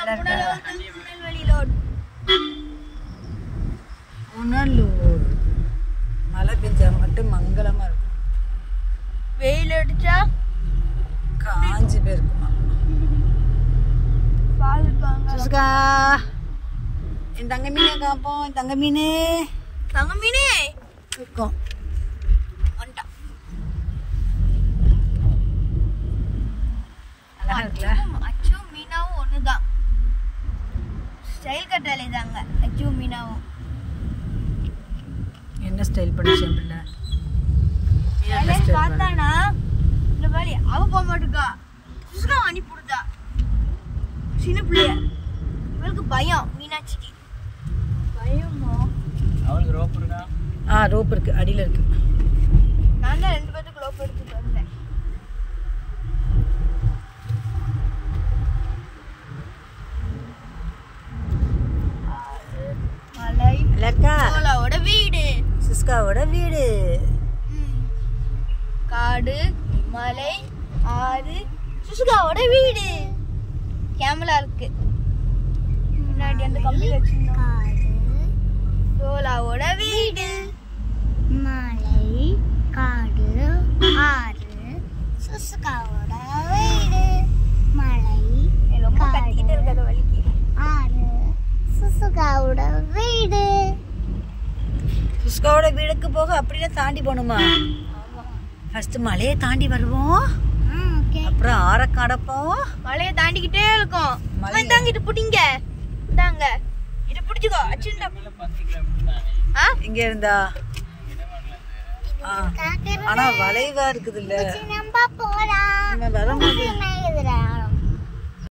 திருநெல்வேலியில புனலூர் மழை பெஞ்சா மட்டும் மங்களமா இருக்கும் வெயில் அடிச்சா காஞ்சி போயிருக்குமா பால் இருப்பாங்க சுசுகா என் தங்க மீனே காப்போம் என் தங்க மீனே தங்க மீனே இருக்கும் வந்துட்டான் அழகா இருக்குல்ல அச்சும் மீனாவும் ஒண்ணுதான் ஸ்டைல் கட்டாலே தாங்க அச்சும் மீனாவும் என்ன ஸ்டைல் பண்ணிச்சேன் பிள்ளை நீ என்ன ஷைலேஷ் style பண்ண? பார்த்தானா இந்த மாதிரி அவ போக மாட்டுக்கா சுசுகா அனுப்பி விடுதா சின்ன பிள்ளைய இவளுக்கு பயம் மீனாட்சிக்கு பயமா அவளுக்கு ரோப் இருக்கா ஆ ரோப் இருக்கு அடியில இருக்கு நான் தான் ரெண்டு பேத்துக்கு லோப் எடுத்துட்டு வந்தேன் மலை இல்லக்கா சோலாவோட வீடு சுஸ்காவோட வீடு ம். காடு மலை ஆறு சுசுகாவோட வீடு கேமரா இருக்கு முன்னாடி அந்த கம்பி வச்சிருந்தோம் சோலாவோட வீடு மலை காடு ஆறு சுசுகாவோட வீடு மலை ஏய், ரொம்ப கத்திக்கிட்டு இருக்கிற வலிக்கு ஆறு சுசுகாவோட வீடு சுஸ்காவோட வீடுக்கு போக அப்படியே தாண்டி போகணுமா ஃபர்ஸ்ட் மலையை தாண்டி வருவோம் ஓகே அப்புறம் ஆற கடப்போம் மலையை தாண்டிக்கிட்டே இருக்கோம் மலைய- மலை தாங்கிட்டு பிடிங்க இந்தாங்க இதை பிடிச்சிக்கோ அச்சுண்டா பத்து கிலோமீட்டர் தானே ஆ இங்க இருந்தா ஆ. ஆனா வளைவா இருக்குது இல்ல நம்ம போலாம் நம்ம வரும்போது மேயுதுடா